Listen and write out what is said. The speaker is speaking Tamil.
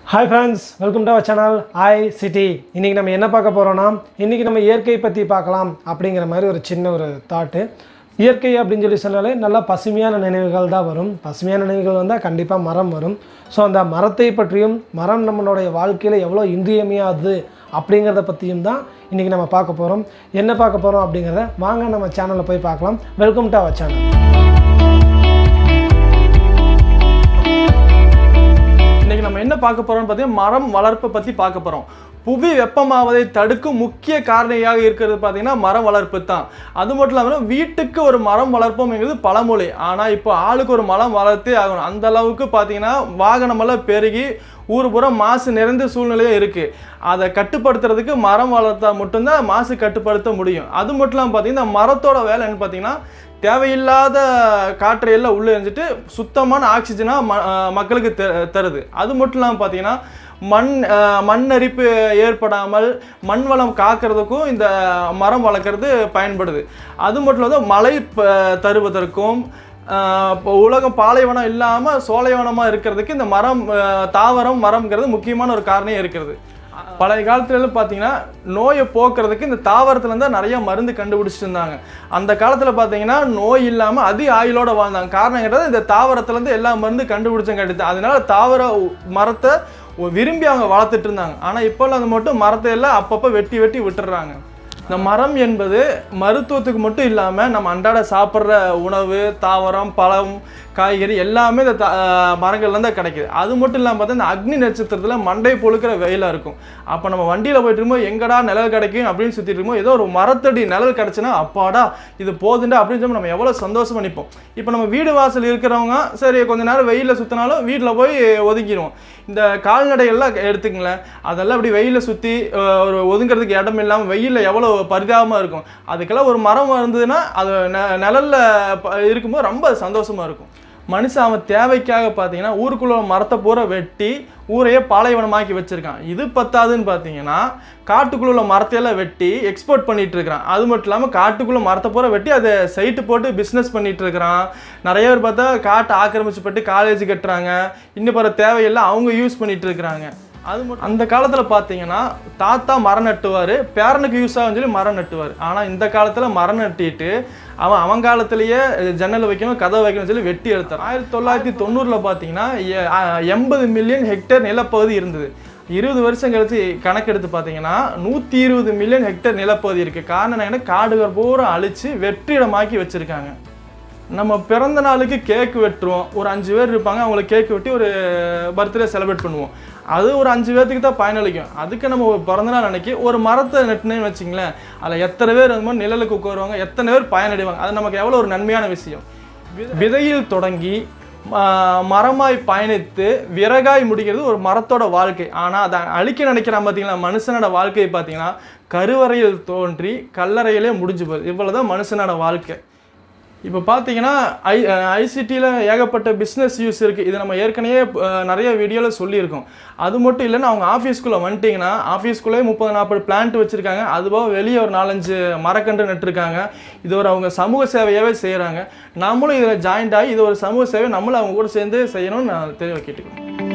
hi friends welcome to our channel I city இன்றைக்கி நம்ம என்ன பார்க்க போகிறோன்னா இன்றைக்கி நம்ம இயற்கை பற்றி பார்க்கலாம் அப்படிங்கிற மாதிரி ஒரு சின்ன ஒரு தாட்டு இயற்கை அப்படின்னு சொல்லி சொன்னாலே நல்லா பசுமையான நினைவுகள் தான் வரும் பசுமையான நினைவுகள் வந்தால் கண்டிப்பாக மரம் வரும் ஸோ அந்த மரத்தை பற்றியும் மரம் நம்மளுடைய வாழ்க்கையில் எவ்வளோ இன்றியமையாது அப்படிங்கிறத பற்றியும் தான் இன்றைக்கி நம்ம பார்க்க போகிறோம் என்ன பார்க்க போகிறோம் அப்படிங்கிறத வாங்க நம்ம சேனலில் போய் பார்க்கலாம் வெல்கம் டு அவர் சேனல் இன்னைக்கு நம்ம என்ன பார்க்க போறோம்னு பார்த்தீங்கன்னா மரம் வளர்ப்பை பற்றி பார்க்க போகிறோம் புவி வெப்பமாவதை தடுக்கும் முக்கிய காரணியாக இருக்கிறது பார்த்தீங்கன்னா மரம் வளர்ப்பு தான் அது மட்டும் இல்லாமல் வீட்டுக்கு ஒரு மரம் வளர்ப்போம்ங்கிறது பழமொழி ஆனால் இப்போ ஆளுக்கு ஒரு மரம் வளர்த்தே ஆகணும் அந்த அளவுக்கு பார்த்தீங்கன்னா வாகனமெல்லாம் பெருகி ஊர் பூரா மாசு நிறைந்த சூழ்நிலையே இருக்குது அதை கட்டுப்படுத்துறதுக்கு மரம் வளர்த்தா மட்டும்தான் மாசு கட்டுப்படுத்த முடியும் அது மட்டும் இல்லாமல் பார்த்தீங்கன்னா இந்த மரத்தோட வேலை என்ன பார்த்தீங்கன்னா தேவையில்லாத காற்றை எல்லாம் உள்ளே எரிஞ்சிட்டு சுத்தமான ஆக்சிஜனாக ம அஹ் மக்களுக்கு த தருது அது மட்டும் இல்லாமல் பார்த்தீங்கன்னா மண் அஹ் மண் அரிப்பு ஏற்படாமல் மண் வளம் காக்கிறதுக்கும் இந்த மரம் வளர்க்குறது பயன்படுது அது மட்டும் இல்லாமல் மழை ப- தருவதற்கும் ஆஹ் இப்போ உலகம் பாலைவனம் இல்லாமல் சோலைவனமாக இருக்கிறதுக்கு இந்த மரம் ஆஹ் தாவரம் மரம்ங்கிறது முக்கியமான ஒரு காரணம் இருக்கிறது பழைய காலத்துல பார்த்தீங்கன்னா நோயை போக்குறதுக்கு இந்த தாவரத்துல தான் நிறைய மருந்து கண்டுபிடிச்சிட்டு இருந்தாங்க அந்த காலத்தில் பார்த்தீங்கன்னா நோய் இல்லாமல் அதிக ஆயுளோட வாழ்ந்தாங்க காரணம் கேட்டது இந்த தாவரத்துலேருந்து எல்லா மருந்து கண்டுபிடிச்சம் கிடையாது அதனால தாவர மரத்தை விரும்பி அவங்க வளர்த்துட்டு இருந்தாங்க ஆனால் இப்போல்லாம் அது மட்டும் மரத்தை எல்லாம் அப்பப்போ வெட்டி வெட்டி விட்டுறாங்க இந்த மரம் என்பது மருத்துவத்துக்கு மட்டும் இல்லாமல் நம்ம அன்றாட சாப்பிட்ற உணவு தாவரம் பழம் காய்கறி எல்லாமே இந்த த- ஆஹ் மரங்கள்ல தான் கிடைக்குது அது மட்டும் இல்லாமல் பார்த்தா இந்த அக்னி நட்சத்திரத்தில் மண்டை பொழுக்கிற வெயிலாக இருக்கும் அப்போ நம்ம வண்டியில் போயிட்டு இருக்கும்போது எங்கடா நிழல் கிடைக்கும் அப்படின்னு சுற்றிட்டு இருக்கும்போது ஏதோ ஒரு மரத்தடி நிழல் கிடச்சுன்னா அப்பாடா இது போதுண்டா அப்படின்னு சொல்லி நம்ம எவ்வளோ சந்தோஷம் பண்ணிப்போம் இப்போ நம்ம வீடு வாசல் இருக்கிறவங்க சரி கொஞ்ச நேரம் வெயிலில் சுற்றினாலும் வீட்டில் போய் ஒதுக்கிடுவோம் இந்த கால்நடைகள்லாம் எடுத்துக்கங்களேன் அதெல்லாம் அப்படி வெயிலில் சுற்றி ஒரு ஒதுங்கிறதுக்கு இடம் இல்லாமல் வெயிலில் எவ்வளோ பரிதாபமாக இருக்கும் அதுக்கெல்லாம் ஒரு மரம் இருந்ததுன்னா அது நெ நிழல்ல ப- இருக்கும்போது ரொம்ப சந்தோஷமாக இருக்கும் மனுஷன் அவன் தேவைக்காக பார்த்தீங்கன்னா ஊருக்குள்ள மரத்தை பூரா வெட்டி ஊரையே பாலைவனமாக்கி வச்சிருக்கான் இது பத்தாதுன்னு பார்த்தீங்கன்னா காட்டுக்குள்ள உள்ள மரத்தையெல்லாம் வெட்டி எக்ஸ்போர்ட் பண்ணிட்டு இருக்கிறான் அது மட்டும் இல்லாமல் காட்டுக்குள்ள மரத்தை பூரா வெட்டி அதை சைட்டு போட்டு பிஸ்னஸ் பண்ணிட்டு இருக்கிறான் நிறைய பேர் பார்த்தா காட்டை ஆக்கிரமிச்சு பட்டு காலேஜ் கட்டுறாங்க இன்னும் பிற தேவையெல்லாம் அவங்க யூஸ் பண்ணிட்டு இருக்கிறாங்க அது மட்டும் அந்த காலத்தில் பார்த்தீங்கன்னா தாத்தா மரம் நட்டுவார் பேரனுக்கு யூஸ் ஆகும்னு சொல்லி மரம் நட்டுவார் ஆனால் இந்த காலத்தில் மரம் நட்டிட்டு அவன் அவன் காலத்திலேயே ஜன்னல் வைக்கணும் கதவை வைக்கணும்னு சொல்லி வெட்டி எடுத்தான் ஆயிரத்தி தொள்ளாயிரத்தி தொண்ணூறில் பார்த்தீங்கன்னா எ- அ- எண்பது மில்லியன் ஹெக்டேர் நிலப்பகுதி இருந்தது இருபது வருஷம் கழிச்சு கணக்கெடுத்து பார்த்தீங்கன்னா நூற்றி இருபது மில்லியன் ஹெக்டேர் நிலப்பகுதி இருக்குது காரணம் என்ன காடுகள் பூரா அழிச்சு வெற்றிடமாக்கி வச்சுருக்காங்க நம்ம பிறந்த நாளுக்கு கேக் வெட்டுருவோம் ஒரு அஞ்சு பேர் இருப்பாங்க அவங்களுக்கு கேக் வெட்டி ஒரு பர்த்டே செலிப்ரேட் பண்ணுவோம் அது ஒரு அஞ்சு பேர்த்துக்கு தான் பயனளிக்கும் அதுக்கு நம்ம ஒரு பிறந்த நாள் அன்னைக்கு ஒரு மரத்தை நட்டுனேன்னு வச்சுங்களேன் அதில் எத்தனை பேர் அந்த மாதிரி நிழலுக்கு உட்காருவாங்க எத்தனை பேர் பயனடைவாங்க அது நமக்கு எவ்வளோ ஒரு நன்மையான விஷயம் வித- விதையில் தொடங்கி ம- மரமாய் பயணித்து விறகாய் முடிக்கிறது ஒரு மரத்தோட வாழ்க்கை ஆனால் அதை அழிக்க நினைக்கிறான் பார்த்தீங்களா மனுஷனோட வாழ்க்கையை பார்த்தீங்கன்னா கருவறையில் தோன்றி கல்லறையிலே முடிஞ்சு போகுது இவ்வளவுதான் மனுஷனோட வாழ்க்கை இப்போ பார்த்தீங்கன்னா ஐ ஐசிடியில் ஏகப்பட்ட பிஸ்னஸ் யூஸ் இருக்குது இது நம்ம ஏற்கனவே அஹ், நிறைய வீடியோவில் சொல்லியிருக்கோம் அது மட்டும் இல்லைன்னா அவங்க ஆஃபீஸ்க்குள்ளே வந்துட்டிங்கன்னா ஆஃபீஸ்க்குள்ளே முப்பது நாற்பது பிளான்ட் வச்சுருக்காங்க அதுபோக வெளியே ஒரு நாலஞ்சு மரக்கன்று நட்டுருக்காங்க இது ஒரு அவங்க சமூக சேவையாகவே செய்கிறாங்க நம்மளும் இதில் ஜாயிண்ட் ஆகி இது ஒரு சமூக சேவை நம்மளும் அவங்க கூட சேர்ந்து செய்யணும்னு நான் தெளிவாக கேட்டுக்கிறோம்